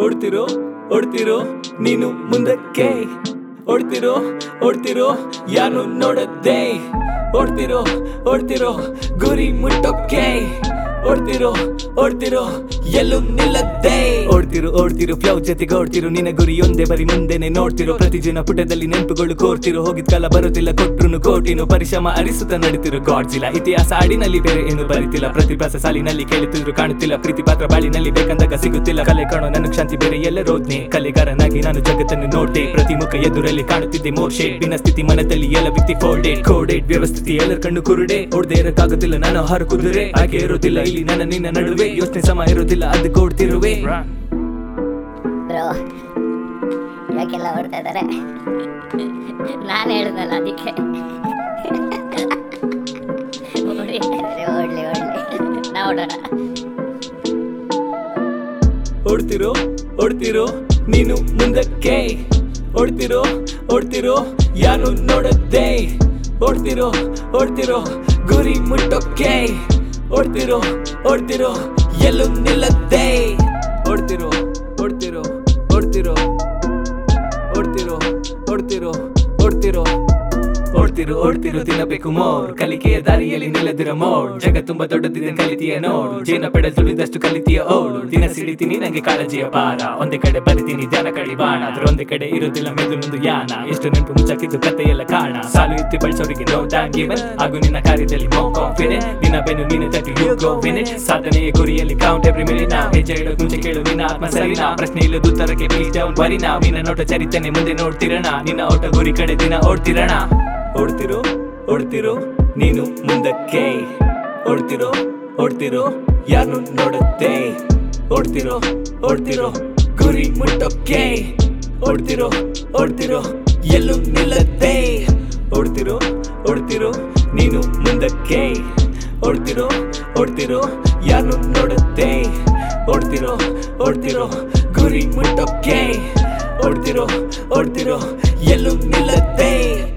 ಓಡ್ತಿರೋ ಓಡ್ತಿರೋ ನೀನು ಮುಂದಕ್ಕೆ ಓಡ್ತಿರೋ ಓಡ್ತಿರೋ ಯಾನು ನೋಡದ್ದೆ ಓಡ್ತಿರೋ ಓಡ್ತಿರೋ ಗುರಿ ಮುಟ್ಟೋಕೆ ಓಡ್ತಿರೋ ಓಡ್ತಿರೋ ಎಲ್ಲೂ ನಿಲ್ಲದ್ದೆ ಓಡ್ತಿರೋ ಓಡ್ತಿರೋ ಫ್ಲೌ ಜೊತೆಗೆ ಓಡ್ತಿರೋ ನಿನ್ನ ಗುರಿ ಒಂದೇ ಬರಿ ಮುಂದೆನೆ ನೋಡ್ತಿರೋ ಪ್ರತಿದಿನ ಪುಟದಲ್ಲಿ ನೆನಪುಗಳು ಕೋರ್ತಿರೋ ಹೋಗಿದ್ ಕಾಲ ಬರುತ್ತಿಲ್ಲ ಕೊಟ್ರು ಕೋಟಿನು ಪರಿಶ್ರಮ ಅರಿಸುತ್ತ ನಡೀತಿರೋ ಗಾಡ್ಸಿಲ್ಲ ಇತಿಹಾಸ ಹಾಡಿನಲ್ಲಿ ಬೇರೆ ಏನು ಬರೀತಿಲ್ಲ ಪ್ರತಿಭಾಸ ಸಾಲಿನಲ್ಲಿ ಕೇಳುತ್ತಿದ್ರು ಕಾಣುತ್ತಿಲ್ಲ ಪ್ರೀತಿ ಪಾತ್ರ ಬಾಳಿನಲ್ಲಿ ಬೇಕಂದಾಗ ಸಿಗುತ್ತಿಲ್ಲ ಕಲೆ ಕಾಣೋ ನನ್ನ ಶಾಂತಿ ಬೇರೆ ಎಲ್ಲ ರೋದ್ನೆ ಕಲೆಗಾರನಾಗಿ ನಾನು ಜಗತ್ತನ್ನು ನೋಡ್ದೆ ಪ್ರತಿ ಮುಖ ಎದುರಲ್ಲಿ ಕಾಣುತ್ತಿದ್ದೆ ಮೋರ್ಷೆ ಬಿನ ಸ್ಥಿತಿ ಮನದಲ್ಲಿ ಎಲ್ಲ ವ್ಯಕ್ತಿ ಫೋಲ್ಡೆಡ್ ಕೋಡೆಡ್ ವ್ಯವಸ್ಥಿತಿ ಎಲ್ಲರ ಕಣ್ಣು ಕುರುಡೆ ಓಡ್ದೆ ಇರಕ್ಕಾಗೋದಿಲ್ಲ ನಾನು ಹಾರು ಕುದುರೆ ಹಾಗೆ ಇರೋದಿಲ್ಲ ಇಲ್ಲಿ ನನ್ನ ನಿನ್ನ ನಡುವೆ ಯೋಚನೆ ಸಮ ಇರೋದಿಲ್ಲ ಅದಕ್ಕೆ ಓಡ್ತಿರುವೆ ಬ್ರೋ ಯಾಕೆಲ್ಲ ಓಡ್ತಾ ಇದ್ದಾರೆ ನಾನು ಹೇಳ್ದಲ್ಲ ಅದಕ್ಕೆ ಓಡಿ ಓಡ್ಲಿ ಓಡ್ಲಿ ನಾ ಓಡೋಣ ಓಡ್ತಿರೋ ಓಡ್ತಿರೋ ನೀನು ಮುಂದಕ್ಕೆ ಓಡ್ತಿರೋ ಓಡ್ತಿರೋ ಯಾರು ನೋಡದ್ದೆ ಓಡ್ತಿರೋ ಓಡ್ತಿರೋ ಗುರಿ ಮುಟ್ಟೋಕೆ ಓಡ್ತಿರೋ ಓಡ್ತಿರೋ ಎಲ್ಲೂ ನಿಲ್ಲದ್ದೆ ಓಡ್ತಿರೋ ಓಡ್ತಿರೋ ಓಡ್ತಿರೋ ಓಡ್ತಿರೋ ಓಡ್ತಿರೋ ಓಡ್ತಿರೋ ಓಡ್ತಿರು ಓಡ್ತಿರು ತಿನ್ನಬೇಕು ಮೋಡ್ ಕಲಿಕೆಯ ದಾರಿಯಲ್ಲಿ ನಿಲ್ಲದಿರೋ ಮೋಡ್ ಜಗ ತುಂಬಾ ದೊಡ್ಡದಿದೆ ಕಲಿತೀಯ ನೋಡು ಜೇನ ಪೆಡ ತುಳಿದಷ್ಟು ಕಲಿತೀಯ ಓಡು ದಿನ ಸಿಡಿತೀನಿ ನಂಗೆ ಕಾಳಜಿಯ ಭಾರ ಒಂದೇ ಕಡೆ ಬರಿತೀನಿ ಧ್ಯಾನ ಕಡಿ ಬಾಣ ಅದ್ರ ಒಂದೇ ಕಡೆ ಇರೋದಿಲ್ಲ ಮೆದುಳೊಂದು ಯಾನ ಎಷ್ಟು ನೆನಪು ಮುಚ್ಚಾಕಿದ್ದು ಕಥೆಯೆಲ್ಲ ಕಾಣ ಸಾಲು ಎತ್ತಿ ಬಳಸೋರಿಗೆ ನೋ ಡ್ಯಾನ್ ಗಿವನ್ ಹಾಗೂ ನಿನ್ನ ಕಾರ್ಯದಲ್ಲಿ ಮೋ ಕಾನ್ಫಿಡೆಂಟ್ ನಿನ್ನ ಬೆನ್ನು ನೀನು ತಟ್ಟಿ ಯು ಗೋ ವಿನ್ ಸಾಧನೆಯ ಗುರಿಯಲ್ಲಿ ಕೌಂಟ್ ಎವ್ರಿ ಮಿನಿಟ್ ನಾ ಹೆಜ್ಜೆ ಇಡೋ ಮುಂಚೆ ಕೇಳು ನಿನ್ನ ಆತ್ಮ ಸರಿನಾ ಪ್ರಶ್ನೆ ಇಲ್ಲದ ಉತ್ತರಕ್ಕೆ ಪ್ಲೀಸ್ ಡೌನ್ ಬರಿ ನಾ ನಿನ್ನ ನೋಟ ಚರಿತನೆ ಮುಂದೆ ನೋಡ್ತಿರೋಣ ನಿನ್ನ ಓಟ ಗುರಿ ಕಡೆ ದಿನ ಓಡ್ತಿರೋಣ ಓಡ್ತಿರೋ ಓಡ್ತಿರೋ ನೀನು ಮುಂದಕ್ಕೆ ಓಡ್ತಿರೋ ಓಡ್ತಿರೋ ಯಾರು ನೋಡುತ್ತೆ ಓಡ್ತಿರೋ ಓಡ್ತಿರೋ ಗುರಿ ಮುಟ್ಟೋಕೆ ಓಡ್ತಿರೋ ಓಡ್ತಿರೋ ಎಲ್ಲೂ ನಿಲ್ಲತ್ತೆ ಓಡ್ತಿರೋ ಓಡ್ತಿರೋ ನೀನು ಮುಂದಕ್ಕೆ ಓಡ್ತಿರೋ ಓಡ್ತಿರೋ ಯಾರು ನೋಡುತ್ತೆ ಓಡ್ತಿರೋ ಓಡ್ತಿರೋ ಗುರಿ ಮುಟ್ಟೋಕೆ ಓಡ್ತಿರೋ ಓಡ್ತಿರೋ ಎಲ್ಲೂ ನಿಲ್ಲತ್ತೆ